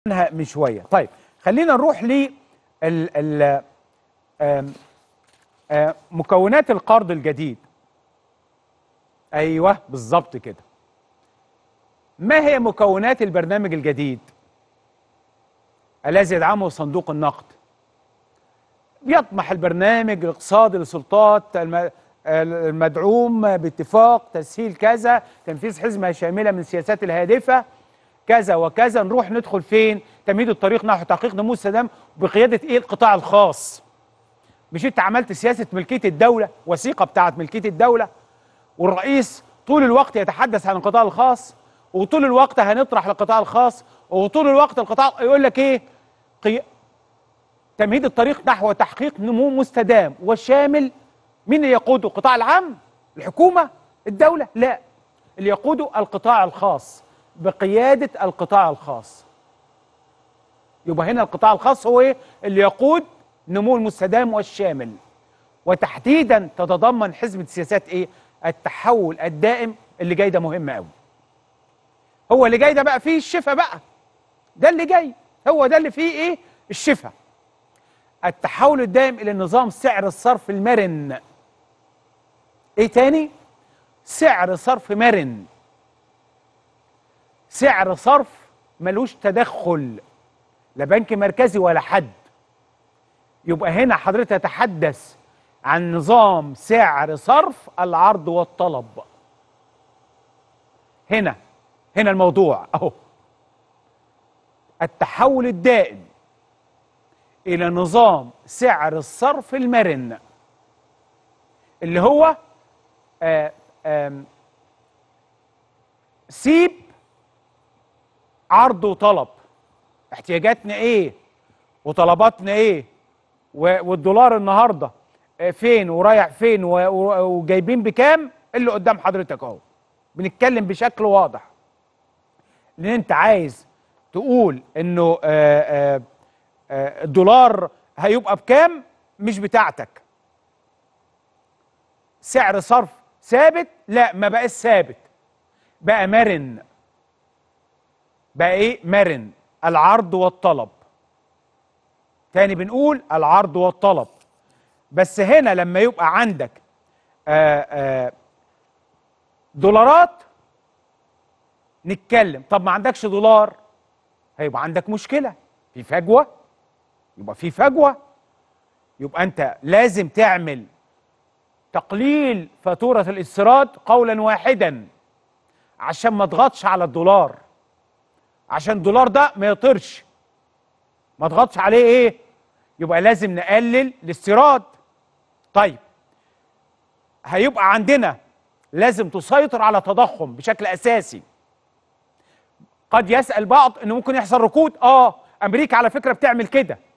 عنها من شويه طيب خلينا نروح ل ال ال آم، آم، مكونات القرض الجديد ايوه بالظبط كده ما هي مكونات البرنامج الجديد الذي يدعمه صندوق النقد يطمح البرنامج الاقتصادي للسلطات الم- المدعوم باتفاق تسهيل كذا تنفيذ حزمه شامله من السياسات الهادفه كذا وكذا نروح ندخل فين تمهيد الطريق نحو تحقيق نمو السلام بقياده ايه القطاع الخاص مش انت عملت سياسه ملكيه الدوله وثيقه بتاعت ملكيه الدوله والرئيس طول الوقت يتحدث عن القطاع الخاص وطول الوقت هنطرح للقطاع الخاص وطول الوقت القطاع يقول لك ايه قي... تمهيد الطريق نحو تحقيق نمو مستدام وشامل مين اللي يقوده القطاع العام الحكومه الدوله لا اللي يقوده القطاع الخاص بقياده القطاع الخاص يبقى هنا القطاع الخاص هو ايه اللي يقود نمو المستدام والشامل وتحديدا تتضمن حزمه سياسات ايه التحول الدائم اللي جاي ده مهم قوي هو اللي جاي ده بقى فيه الشفا بقى ده اللي جاي هو ده اللي فيه ايه الشفا التحول الدائم الى نظام سعر الصرف المرن ايه تاني سعر صرف مرن سعر صرف ملوش تدخل لا بنك مركزي ولا حد يبقى هنا حضرتك تتحدث عن نظام سعر صرف العرض والطلب هنا هنا الموضوع اهو التحول الدائم الى نظام سعر الصرف المرن اللي هو آه آم، سيب عرض وطلب احتياجاتنا ايه وطلباتنا ايه و- والدولار النهارده آه، فين ورايح فين و- و- وجايبين بكام اللي قدام حضرتك اهو بنتكلم بشكل واضح لان انت عايز تقول انه آه، آه، آه، الدولار هيبقى بكام مش بتاعتك سعر صرف ثابت لا ما بقاش ثابت بقى مرن بقى ايه مرن العرض والطلب تاني بنقول العرض والطلب بس هنا لما يبقى عندك آآ آآ دولارات نتكلم طب ما عندكش دولار هيبقى عندك مشكلة في فجوة يبقى في فجوة يبقى انت لازم تعمل تقليل فاتورة الاستيراد قولا واحدا عشان ما تضغطش على الدولار عشان الدولار ده ما يطيرش ما تضغطش عليه ايه يبقى لازم نقلل الاستيراد طيب هيبقى عندنا لازم تسيطر على تضخم بشكل اساسي قد يسأل بعض انه ممكن يحصل ركود اه امريكا على فكرة بتعمل كده